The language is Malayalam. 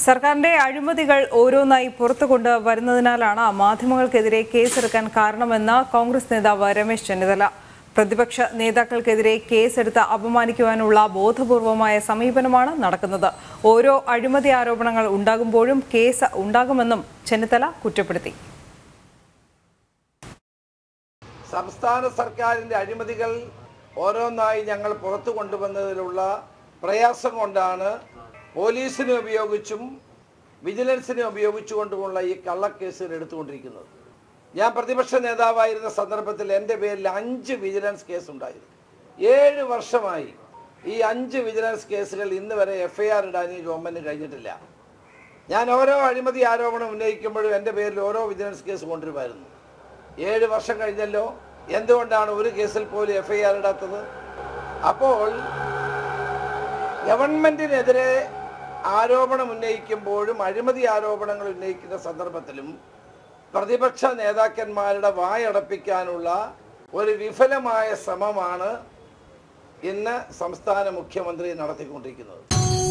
സർക്കാരിന്റെ അഴിമതികൾ ഓരോന്നായി പുറത്തു കൊണ്ട് വരുന്നതിനാലാണ് മാധ്യമങ്ങൾക്കെതിരെ കേസെടുക്കാൻ കാരണമെന്ന് കോൺഗ്രസ് നേതാവ് രമേശ് ചെന്നിത്തല പ്രതിപക്ഷ നേതാക്കൾക്കെതിരെ കേസെടുത്ത് അപമാനിക്കുവാനുള്ള ബോധപൂർവമായ സമീപനമാണ് നടക്കുന്നത് ഓരോ അഴിമതി ആരോപണങ്ങൾ ഉണ്ടാകുമ്പോഴും കേസ് ഉണ്ടാകുമെന്നും ചെന്നിത്തല കുറ്റപ്പെടുത്തി സംസ്ഥാന സർക്കാരിൻ്റെ അഴിമതികൾ ഓരോന്നായി ഞങ്ങൾ പുറത്തു കൊണ്ടുവന്നതിലുള്ള പ്രയാസം കൊണ്ടാണ് പോലീസിനെ ഉപയോഗിച്ചും വിജിലൻസിനെ ഉപയോഗിച്ചുകൊണ്ടുമുള്ള ഈ കള്ളക്കേസുകൾ എടുത്തുകൊണ്ടിരിക്കുന്നത് ഞാൻ പ്രതിപക്ഷ നേതാവായിരുന്ന സന്ദർഭത്തിൽ എൻ്റെ പേരിൽ അഞ്ച് വിജിലൻസ് കേസ് ഉണ്ടായിരുന്നു ഏഴ് വർഷമായി ഈ അഞ്ച് വിജിലൻസ് കേസുകൾ ഇന്ന് വരെ എഫ് ഐ ആർ ഇടാൻ ഈ ഗവൺമെൻറ് കഴിഞ്ഞിട്ടില്ല ഞാൻ ഓരോ അഴിമതി ആരോപണം ഉന്നയിക്കുമ്പോഴും എൻ്റെ പേരിൽ ഓരോ വിജിലൻസ് കേസ് കൊണ്ടുവരുമായിരുന്നു ഏഴ് വർഷം കഴിഞ്ഞല്ലോ എന്തുകൊണ്ടാണ് ഒരു കേസിൽ പോലും എഫ് ഐ ആർ ഇടാത്തത് അപ്പോൾ ഗവൺമെന്റിനെതിരെ ആരോപണം ഉന്നയിക്കുമ്പോഴും അഴിമതി ആരോപണങ്ങൾ ഉന്നയിക്കുന്ന സന്ദർഭത്തിലും പ്രതിപക്ഷ നേതാക്കന്മാരുടെ വായടപ്പിക്കാനുള്ള ഒരു വിഫലമായ ശ്രമമാണ് ഇന്ന് സംസ്ഥാന മുഖ്യമന്ത്രി നടത്തിക്കൊണ്ടിരിക്കുന്നത്